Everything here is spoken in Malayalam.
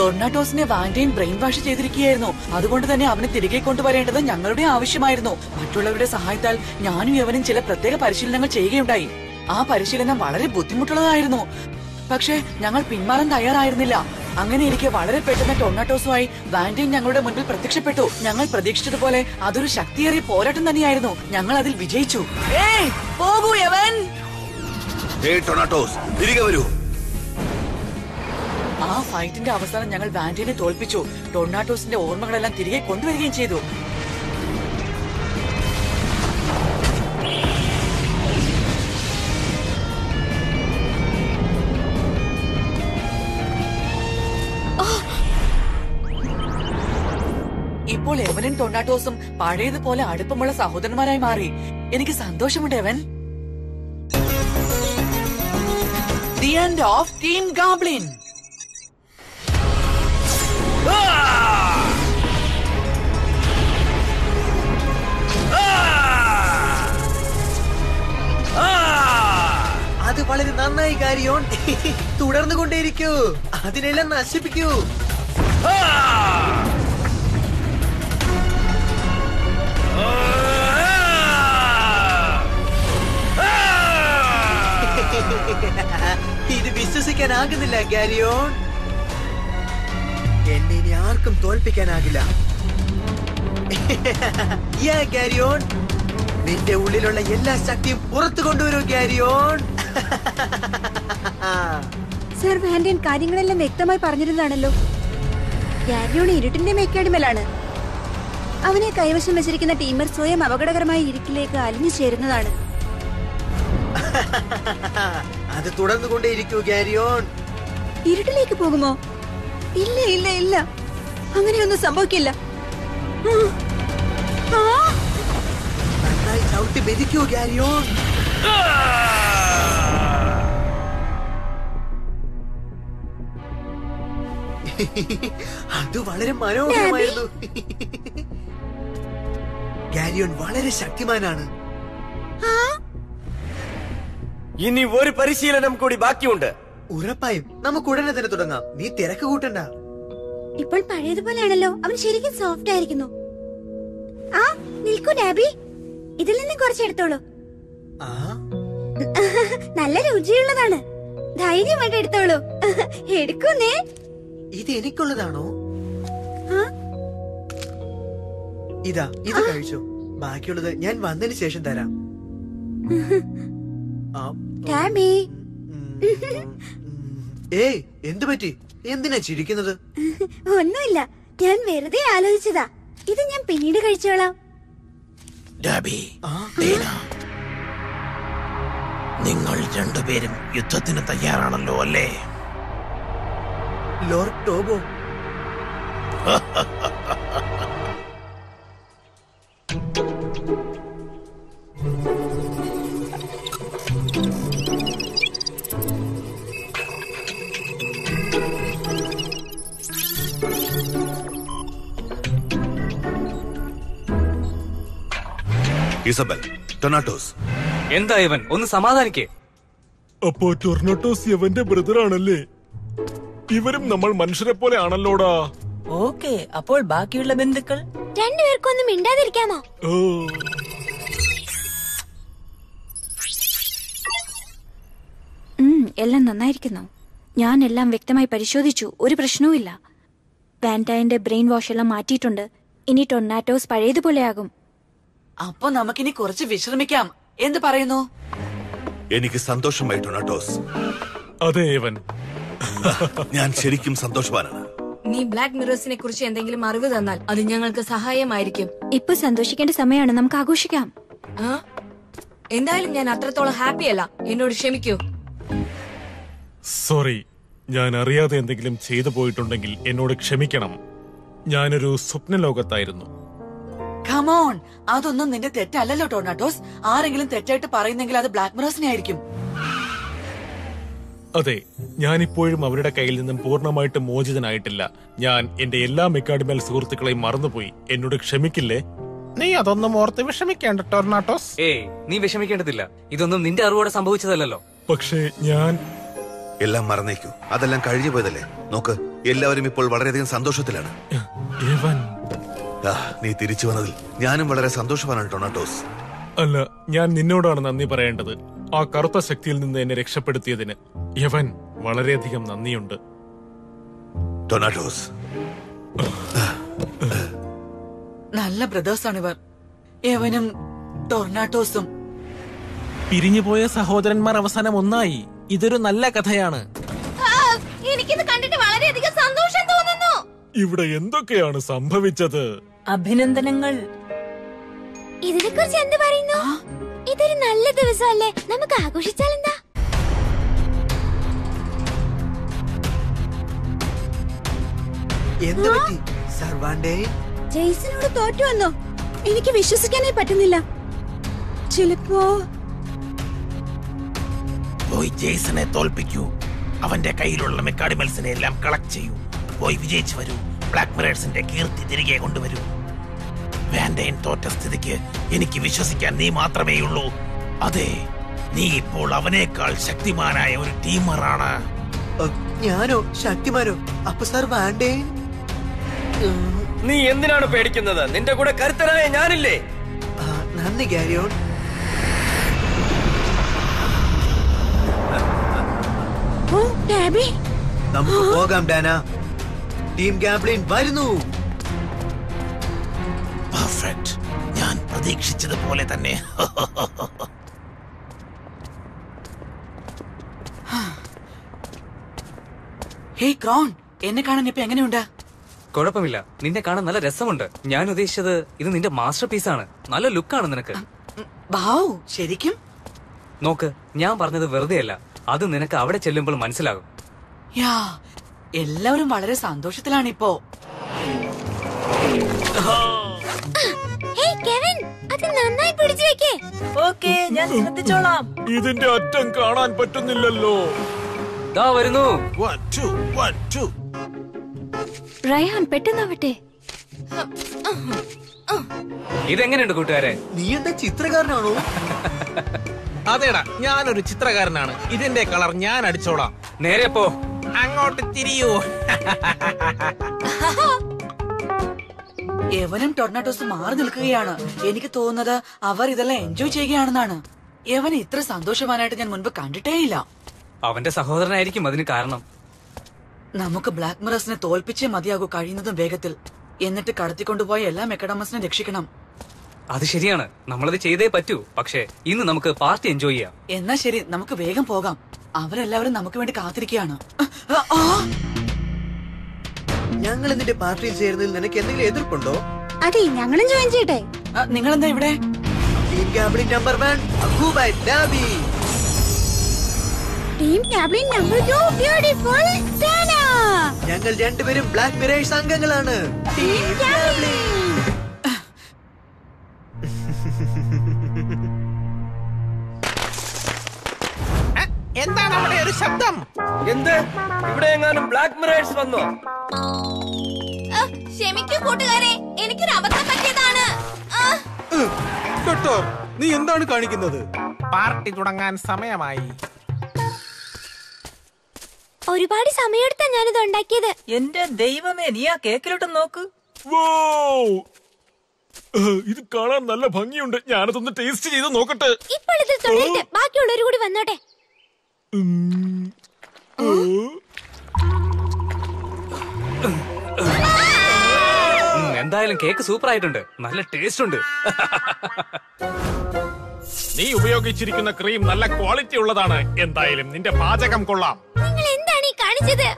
ടൊർണാട്ടോസിനെ വാൻഡൈൻ ബ്രെയിൻ വാഷ് ചെയ്തിരിക്കുകയായിരുന്നു അതുകൊണ്ട് തന്നെ അവനെ തിരികെ കൊണ്ടുവരേണ്ടത് ഞങ്ങളുടെ ആവശ്യമായിരുന്നു മറ്റുള്ളവരുടെ സഹായത്താൽ ഞാനും യവനും ചില പ്രത്യേക പരിശീലനങ്ങൾ ചെയ്യുകയുണ്ടായി ആ പരിശീലനം വളരെ ബുദ്ധിമുട്ടുള്ളതായിരുന്നു പക്ഷേ ഞങ്ങൾ പിന്മാറാൻ തയ്യാറായിരുന്നില്ല അങ്ങനെ ഇരിക്കെ വളരെ പെട്ടെന്ന് ടൊർണാട്ടോസുമായി വാൻഡൈൻ ഞങ്ങളുടെ മുൻപിൽ പ്രത്യക്ഷപ്പെട്ടു ഞങ്ങൾ പ്രതീക്ഷിച്ചതുപോലെ അതൊരു ശക്തിയേറിയ പോരാട്ടം തന്നെയായിരുന്നു ഞങ്ങൾ അതിൽ വിജയിച്ചു ഏയ് പോകൂ യവൻ ഏയ് ടൊണാട്ടോസ് തിരികെ വരൂ ആ ഫൈറ്റിന്റെ അവസാനം ഞങ്ങൾ വാൻഡിനെ തോൽപ്പിച്ചു ടൊർണാട്ടോസിന്റെ ഓർമ്മകളെല്ലാം തിരികെ കൊണ്ടുവരികയും ചെയ്തു ഇപ്പോൾ എവനും ടൊർണാട്ടോസും പഴയതുപോലെ അടുപ്പമുള്ള സഹോദരന്മാരായി മാറി എനിക്ക് സന്തോഷമുണ്ട് even the end of team Goblin അത് വളരെ നന്നായി കാര്യോൺ തുടർന്നു കൊണ്ടേയിരിക്കൂ അതിനെല്ലാം നശിപ്പിക്കൂ ഇത് വിശ്വസിക്കാനാകുന്നില്ല ഗാരിയോൺ എന്നെ ഇനി ആർക്കും തോൽപ്പിക്കാനാകില്ല യാ ഗാരിയോൺ നിന്റെ ഉള്ളിലുള്ള എല്ലാ ശക്തിയും പുറത്തു കൊണ്ടുവരൂ ഗാരിയോൺ സർ വാൻഡൻ കാര്യങ്ങളെല്ലാം വ്യക്തമായി പറഞ്ഞിരുന്നതാണല്ലോ ഗാരിയോൺ ഇരുട്ടിന്റെ മേക്കാടിമേലാണ് അവനെ കൈവശം വെച്ചിരിക്കുന്ന ടീമർ സ്വയം അപകടകരമായ ഇരുട്ടിലേക്ക് അലിഞ്ഞു ചേരുന്നതാണ് അത് തുടർന്നു കൊണ്ടേയിരിക്കൂ ഗാരിയോൺ ഇരുട്ടിലേക്ക് പോകുമോ ഇല്ല ഇല്ല ഇല്ല അങ്ങനെയൊന്നും സംഭവിക്കില്ല ഉം. ആ നന്നായി ചവിട്ടി മെതിക്കൂ ഗാരിയോൺ അത് വളരെ മനോഹരമായിരുന്നു ഗാരിയോൺ വളരെ ശക്തിമാനാണ് ഇനി ഒരു പരിശീലനം കൂടി ബാക്കിയുണ്ട് ഉറപ്പായും നമുക്ക് ഉടനെ തന്നെ തുടങ്ങാം നീ തിരക്ക് കൂട്ടണ്ട ഇപ്പോൾ പഴയതുപോലെയാണല്ലോ അവൻ ശരിക്കും സോഫ്റ്റ് ആയിരിക്കുന്നു ആ നിൽക്കൂ നാബി ഇതിൽ നിന്ന് കുറച്ചെടുത്തോളൂ ആ നല്ല രുചിയുള്ളതാണ് ധൈര്യമായിട്ട് എടുത്തോളൂ എടുക്കുന്നേ ഇത് എനിക്കുള്ളതാണോ ആ? ഇതാ ഇത് കഴിച്ചു ബാക്കിയുള്ളത് ഞാൻ വന്നതിന് ശേഷം തരാം ആ, ടാബി ഉം, ഉം. ഏയ് എന്തു പറ്റി എന്തിനാ ചിരിക്കുന്നത് ഒന്നുമില്ല ഞാൻ വെറുതെ ആലോചിച്ചതാ ഇത് ഞാൻ പിന്നീട് കഴിച്ചോളാം ഡാബി ആ ഡീന നിങ്ങൾ രണ്ടുപേരും യുദ്ധത്തിന് തയ്യാറാണല്ലോ അല്ലേ ലോർഡ് ടോബോ ഇസബൽ ടൊണാട്ടോസ് എന്താ ഇവൻ ഒന്ന് സമാധാനിക്കേ അപ്പോ ടൊർണോട്ടോസ് യവന്റെ ബ്രദർ ആണല്ലേ ഇവരും നമ്മൾ മനുഷ്യരെ പോലെ ആണല്ലോടാ ഓക്കെ അപ്പോൾ ബാക്കിയുള്ള ബന്ധുക്കൾ രണ്ടുപേർക്കൊന്നും മിണ്ടാതിരിക്കാമോ ഓ എല്ലാം നന്നായിരിക്കുന്നു ഞാൻ എല്ലാം വ്യക്തമായി പരിശോധിച്ചു ഒരു പ്രശ്നവുമില്ല വാൻറ്റൈന്റെ ബ്രെയിൻ വാഷ് എല്ലാം മാറ്റിയിട്ടുണ്ട് ഇനി ടൊർണാറ്റോസ് പഴയതുപോലെയാകും അപ്പൊ നമുക്കിനി കുറച്ച് വിശ്രമിക്കാം എന്ത് പറയുന്നു എനിക്ക് സന്തോഷമായി ടൊണാട്ടോസ് അതെ യവൻ ഞാൻ ശരിക്കും സന്തോഷവാനാണ് നീ ബ്ലാക്ക് മിറേഴ്സിനെ കുറിച്ച് എന്തെങ്കിലും അറിവ് തന്നാൽ അത് ഞങ്ങൾക്ക് സഹായമായിരിക്കും ഇപ്പൊ സന്തോഷിക്കേണ്ട സമയമാണ് നമുക്ക് ആഘോഷിക്കാം ആ? എന്തായാലും ഞാൻ അത്രത്തോളം ഹാപ്പിയല്ല എന്നോട് ക്ഷമിക്കൂ സോറി ഞാൻ അറിയാതെ എന്തെങ്കിലും ചെയ്തു പോയിട്ടുണ്ടെങ്കിൽ എന്നോട് ക്ഷമിക്കണം ഞാനൊരു സ്വപ്ന ലോകത്തായിരുന്നു കമോൺ അതൊന്നും നിന്റെ തെറ്റല്ലല്ലോ ടൊർണാട്ടോസ് ആരെങ്കിലും തെറ്റായിട്ട് പറയുന്നെങ്കിൽ അത് ബ്ലാക്ക് മിറേഴ്സിനെ ആയിരിക്കും അതെ ഞാനിപ്പോഴും അവരുടെ കയ്യിൽ നിന്നും പൂർണ്ണമായിട്ട് മോചിതനായിട്ടില്ല ഞാൻ എന്റെ എല്ലാ മെക്കാഡിമൽ സുഹൃത്തുക്കളെയും മറന്നുപോയി എന്നോട് ക്ഷമിക്കില്ലേ നീ അതൊന്നും ഓർത്ത് വിഷമിക്കേണ്ട ടൊർണാട്ടോസ് ഏയ് നീ വിഷമിക്കേണ്ടതില്ല ഇതൊന്നും നിന്റെ അറിവോടെ സംഭവിച്ചതല്ലല്ലോ പക്ഷേ ഞാൻ എല്ലാം മറന്നേക്കൂ അതെല്ലാം കഴിഞ്ഞു പോയതല്ലേ നോക്ക് എല്ലാവരും ഇപ്പോൾ വളരെയധികം സന്തോഷത്തിലാണ് യവൻ ആ, നീ തിരിച്ചു വന്നതിൽ ഞാനും വളരെ സന്തോഷവാനാണ് ടൊണാട്ടോസ് അല്ല ഞാൻ നിന്നോടാണ് നന്ദി പറയേണ്ടത് ആ കറുത്ത ശക്തിയിൽ നിന്ന് എന്നെ രക്ഷപ്പെടുത്തിയതിന് യവൻ വളരെയധികം നന്ദിയുണ്ട് ടൊണാട്ടോസ് നല്ല ബ്രദേഴ്സാണ് ഇവർ യവനും ടൊർണാട്ടോസും പിരിഞ്ഞുപോയ സഹോദരന്മാർ അവസാനം ഒന്നായി ഇതൊരു നല്ല കഥയാണ് എനിക്കിത് കണ്ടിട്ട് വളരെയധികം സന്തോഷം തോന്നുന്നു ഇവിടെ എന്തൊക്കെയാണ് സംഭവിച്ചത് അഭിനന്ദനങ്ങൾ ഇതിനെ കുറിച്ച് എന്ത് പറയുന്നു ഇതൊരു നല്ല ദിവസമല്ലേ നമുക്ക് ആഘോഷിച്ചാൽ എന്താ എന്ത് പറ്റി സർവാണ്ടേ ജെയ്സനോട് തോറ്റു വന്നോ എനിക്ക് വിശ്വസിക്കാനേ പറ്റുന്നില്ല ചിലപ്പോ പോയി ജെയ്സനെ തോൽപ്പിക്കൂ അവന്റെ കയ്യിലുള്ള മെക്കാഡിമൽസിനെ എല്ലാം കളക്ട് ചെയ്യൂ പോയി വിജയിച്ചു വരൂ ബ്ലാക്ക് മിറേഴ്സിന്റെ കീർത്തി തിരികെ കൊണ്ടുവരൂ വാൻഡൈൻ തോറ്റ സ്ഥിതിക്ക് എനിക്ക് വിശ്വസിക്കാൻ നീ മാത്രമേയുള്ളൂ അതെ നീ ഇപ്പോൾ അവനേക്കാൾ ശക്തിമാനായ ഒരു ടീമറാണ് അ, ഞാനോ ശക്തിമാനോ അപ്പൊ സർവാണ്ടേ നീ എന്തിനാണ് പേടിക്കുന്നത് നിന്റെ കൂടെ കരുത്തനായ ഞാനില്ലേ ആ, നന്ദി ഗാരിയോൺ ഓ ടാബി നമുക്ക് പോകാം ഡാന ടീം ഗാംബ്ലിൻ വരുന്നു പെർഫെക്റ്റ് ഞാൻ പ്രതീക്ഷിച്ചതുപോലെ തന്നെ ഹേയ് ക്രോൺ എന്നെ കാണാൻ ഇപ്പൊ എങ്ങനെയുണ്ട് കുഴപ്പമില്ല നിന്നെ കാണാൻ നല്ല രസമുണ്ട് ഞാൻ ഉദ്ദേശിച്ചത് ഇത് നിന്റെ മാസ്റ്റർ പീസാണ് നല്ല ലുക്കാണ് നിനക്ക് ബാവു ശരിക്കും നോക്ക് ഞാൻ പറഞ്ഞത് വെറുതെയല്ല അത് നിനക്ക് അവിടെ ചെല്ലുമ്പോൾ മനസ്സിലാകും യാ എല്ലാവരും വളരെ സന്തോഷത്തിലാണ് ഇപ്പോ ഹേയ് കെവിൻ അത് നന്നായി പിടിച്ചു വെക്കേ ഓക്കെ ഞാൻ ശ്രദ്ധിച്ചോളാം ഇതിന്റെ അറ്റം കാണാൻ പറ്റുന്നില്ലല്ലോ ദാ വരുന്നു One, two, one, two. Ryan പെട്ടെന്നാവട്ടെ ഇതെങ്ങനെയുണ്ട് കൂട്ടുകാരെ നീ എന്താ ചിത്രകാരനാണോ അതേടാ ഞാനൊരു ചിത്രകാരനാണ് ഇതിന്റെ കളർ ഞാൻ അടിച്ചോളാം നേരെ പോ അങ്ങോട്ട് തിരിയൂ യവനും ടൊർണാട്ടോസും മാറി നിൽക്കുകയാണ് എനിക്ക് തോന്നുന്നത് അവർ ഇതെല്ലാം എൻജോയ് ചെയ്യുകയാണെന്നാണ് യവൻ ഇത്ര സന്തോഷവാനായിട്ട് ഞാൻ മുൻപ് കണ്ടിട്ടേയില്ല അവന്റെ സഹോദരനായിരിക്കും അതിന് കാരണം നമുക്ക് ബ്ലാക്ക് മിറേഴ്സിനെ തോൽപ്പിച്ചേ മതിയാകൂ കഴിയുന്നതും വേഗത്തിൽ എന്നിട്ട് കടത്തിക്കൊണ്ടുപോയ എല്ലാ മെക്കഡമസിനെ രക്ഷിക്കണം അത് ശരിയാണ് നമ്മളത് ചെയ്തേ പറ്റൂ പക്ഷേ ഇന്ന് നമുക്ക് പാർട്ടി എൻജോയ് ചെയ്യാം എന്നാ ശരി നമുക്ക് വേഗം പോകാം അവരെല്ലാവരും നമുക്ക് വേണ്ടി കാത്തിരിക്കുകയാണ് ആ, ആ, ഞങ്ങൾ നിന്റെ പാർട്ടിയിൽ ചേരുന്നതിൽ നിനക്ക് എന്തെങ്കിലും എതിർപ്പുണ്ടോ അതെ ഞങ്ങളും ജോയിൻ ചെയ്യട്ടെ ആ, നിങ്ങളെന്താ ഇവിടെ ടീം ഗാംബ്ലിൻ നമ്പർ വൺ അഹൂബൈ ഡാബി team cabin number two beautiful Dana ഞങ്ങൾ രണ്ടുപേരും ബ്ലാക്ക് മിറേഴ്സ് അംഗങ്ങളാണ് ടീം ഗാംബ്ലിൻ എന്താണ് അവിടെ ഒരു ശബ്ദം എന്ത് ഇവിടെ എങ്ങാനും ബ്ലാക്ക് മിറേഴ്സ് വന്നോ ക്ഷമിക്കൂ കൂട്ടുകാരെ എനിക്കൊരു അബദ്ധം പറ്റിയതാണ് ആ, ഡോക്ടർ നീ എന്താണ് കാണിക്കുന്നത് പാർട്ടി തുടങ്ങാൻ സമയമായി ഒരുപാട് സമയമെടുത്താ ഞാനിത് ഉണ്ടാക്കിയത് എന്റെ ദൈവമേ നീ ആ കേക്കിലോട്ട് നോക്ക് വൗ! ഏഹ്, ഇത് കാണാൻ നല്ല ഭംഗിയുണ്ട് ഞാനതൊന്ന് ടേസ്റ്റ് ചെയ്ത് നോക്കട്ടെ ഇപ്പോൾ ഇതിൽ തുടരുത് ബാക്കിയുള്ളവർ കൂടി വന്നോട്ടെ ഉം. ഏഹ്. ഉം, എന്തായാലും കേക്ക് സൂപ്പർ ആയിട്ടുണ്ട് നല്ല ടേസ്റ്റ് ഉണ്ട് നീ ഉപയോഗിച്ചിരിക്കുന്ന ക്രീം നല്ല ക്വാളിറ്റി ഉള്ളതാണ് എന്തായാലും നിന്റെ പാചകം കൊള്ളാം നിങ്ങൾ എന്താണ് ഈ കാണിച്ചത്